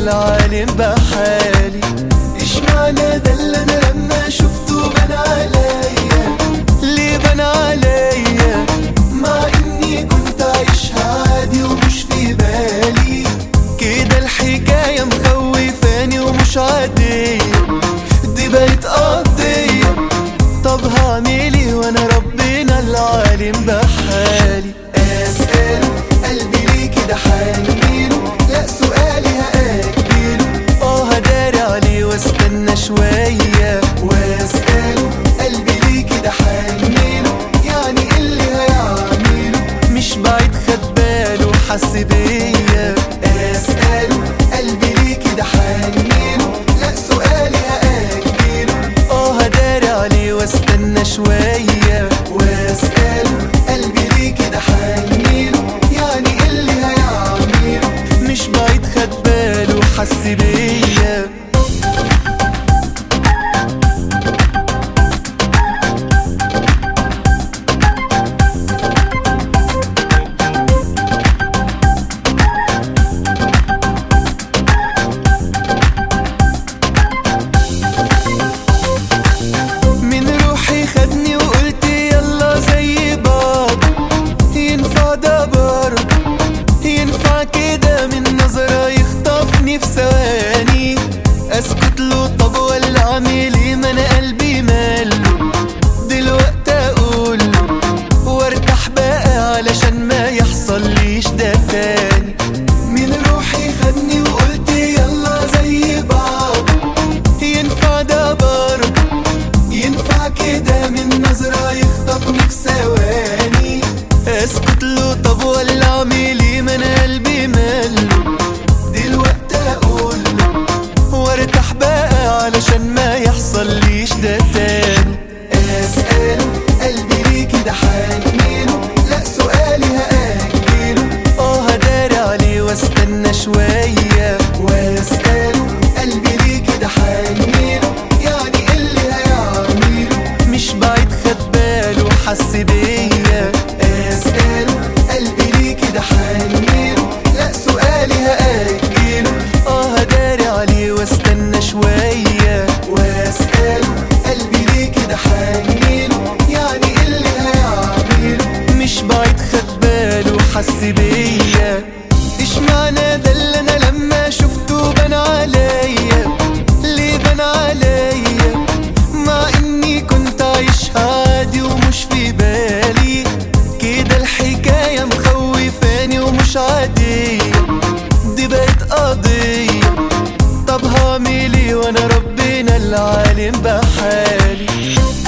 العالم بحالي ايش معنى ده اللي انا لما شفته بان عليا ليه بان عليا مع اني كنت عايشها عادي ومش في بالي كده الحكاية مخوفاني ومش عادية دي بقت قضية طب هعملي وانا ربنا العالم بحالي اسأله قلبي ليه كده حنينه لا سؤالي هأجله اه هداري عليه واستنى شوية واسأله قلبي ليه كده حنينه يعني إيه اللي هيعمله مش بعيد خد باله حس بيا اسأله قلبي ليه كده حنينه لا سؤالي هأجله اه هداري عليه واستنى شوية واسأله قلبي ليه كده حنينه يعني إيه اللي هيعمله مش بعيد خد باله حس بيا من روحي خدني وقلت يلا زي بعض ينفع ده برضه ينفع كده من نظرة يخطفني في ثواني اسكت له طب ولا اعمل ايه ما انا قلبي ماله دلوقتي اقول له وارتاح بقى علشان ما يحصليش ده تاني من روحي خدني وقلت يلا زي بعض ينفع ده برضه ينفع كده من نظرة يخطفني في ثواني اسكت له طب ولا اعمل ايه ما انا قلبي ماله دلوقتي اقول له وارتاح بقى علشان ما يحصليش ده تاني اسأله قلبي ليه كده حنينه لا سؤالي هأجله اه هداري عليه واستنى شوية واسأله قلبي ليه كده حنينه يعني إيه اللي هيعمله مش بعيد خد باله حس بيا اسأله قلبي ليه كده حنينه لا سؤالي هأجله اه هداري عليه واستنى شوية واسأله قلبي ليه كده حنينه يعني إيه اللي هيعمله مش بعيد خد باله حس بيا ايش معنى ده اللي انا لما شفته بان عليا ليه بان عليا مع اني كنت عايشها عادي ومش في بالي كده الحكاية مخوفاني ومش عادية دي بقت قضية طب هعمل ايه وانا ربنا العالم بحالي